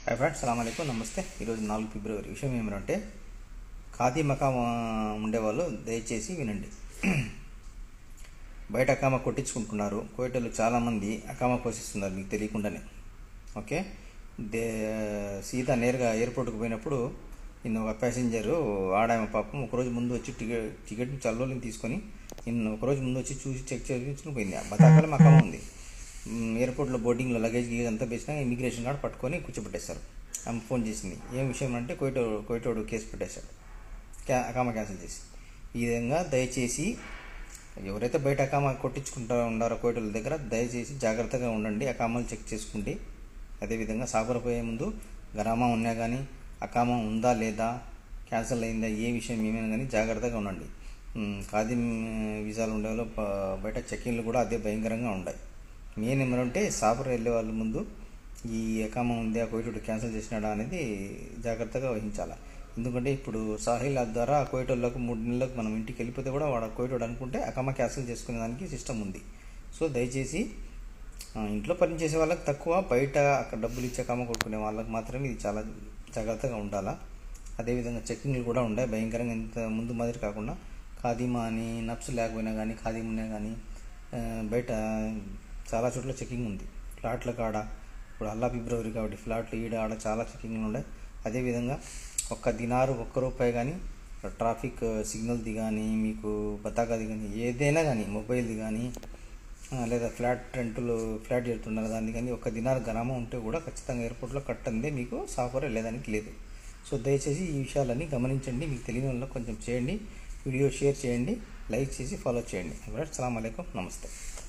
hi friends సలాం అలైకుం నమస్తే ఈరోజు నాలుగు ఫిబ్రవరి విషయం ఏమిటంటే ఖాదీ మకాం ఆ, ఉండేవాళ్ళు దయచేసి వినండి బయట అకామా కొట్టించుకుంటున్నారు కోయటలు చాలామంది అకామా కోసిస్తున్నారు మీకు తెలియకుండానే ఓకే దే సీదా నేరుగా ఎయిర్పోర్ట్కి పోయినప్పుడు నిన్న ఒక ప్యాసింజరు ఆడామె పాపం ఒకరోజు ముందు వచ్చి టికెట్ టికెట్ చల్లోని తీసుకొని నిన్న ఒకరోజు ముందు వచ్చి చూసి చెక్ చేయించుకుని పోయింది బతాకాలం అకామా ఉంది మ్, ఎయిర్పోర్ట్లో బోర్డింగ్లో లగేజ్ గీజ్ అంతా వేసినా ఇమిగ్రేషన్ కార్డ్ పట్టుకొని కూర్చోబెట్టేశారు ఆమె ఫోన్ చేసింది ఏం విషయం అంటే కోయిటో కోయిటోడు కేసు పెట్టేశాడు క్యా అకామా క్యాన్సిల్ చేసి ఈ విధంగా దయచేసి ఎవరైతే బయట అకామా కొట్టించుకుంటా ఉండారో కోయిటోల దగ్గర దయచేసి జాగ్రత్తగా ఉండండి అకామాలు చెక్ చేసుకోండి అదేవిధంగా సాగర్ పోయే ముందు గ్రామం ఉన్నా కానీ అకామా ఉందా లేదా క్యాన్సిల్ అయిందా ఏ విషయం ఏమైనా కానీ జాగ్రత్తగా ఉండండి మ్, ఖాదీ వీసాలు ఉండేవాళ్ళు ప- బయట చెక్కిన్లు కూడా అదే భయంకరంగా ఉన్నాయి మెయిన్ ఏమంటే సాపర్ వెళ్ళే వాళ్ళ ముందు ఈ అకామా ఉంది ఆ కోయిటోడు క్యాన్సిల్ చేసినాడా అనేది జాగ్రత్తగా వహించాలి ఎందుకంటే ఇప్పుడు సాహిల్ యాప్ ద్వారా ఆ కోయిటోళ్ళకు మూడు నెలలకు మనం ఇంటికి వెళ్ళిపోతే కూడా వాడు ఆ కోయిటోడు అనుకుంటే అకామా క్యాన్సిల్ చేసుకునే దానికి సిస్టమ్ ఉంది సో దయచేసి ఆ, ఇంట్లో పని చేసే వాళ్ళకి తక్కువ బయట అక్కడ డబ్బులు ఇచ్చే కామ కొట్టుకునే వాళ్ళకి మాత్రమే ఇది చాలా జాగ్రత్తగా ఉండాలా అదేవిధంగా చెక్కింగ్లు కూడా ఉంటాయి భయంకరంగా ఇంత ముందు మాదిరి కాకుండా ఖాదీమా అని నప్స్ లేకపోయినా కానీ ఖాదీమా ఉన్నా కానీ ఆ, బయట చాలా చోట్ల చెక్కింగ్ ఉంది ఫ్లాట్ల కాడ ఇప్పుడు అల్లా ఫిబ్రవరి కాబట్టి ఫ్లాట్లు ఈడ ఆడ చాలా చెక్కింగ్లు ఉన్నాయి అదేవిధంగా ఒక్క దినారు ఒక్క రూపాయి కానీ ట్రాఫిక్ సిగ్నల్ది కానీ మీకు బతాకాది కానీ ఏదైనా కానీ మొబైల్ది కానీ ఆ, లేదా ఫ్లాట్ రెంటులు ఫ్లాట్ చెప్తున్నారు దాన్ని కానీ ఒక దినార్ గ్రామం ఉంటే కూడా ఖచ్చితంగా ఎయిర్పోర్ట్లో కట్టందే మీకు సాఫ్ట్వేర్ వెళ్ళేదానికి లేదు సో దయచేసి ఈ విషయాలన్నీ గమనించండి మీకు తెలియని వాళ్ళకి కొంచెం చేయండి వీడియో షేర్ చేయండి లైక్ చేసి ఫాలో చేయండి ఫ్రెండ్స్ సలాం అలైకుం నమస్తే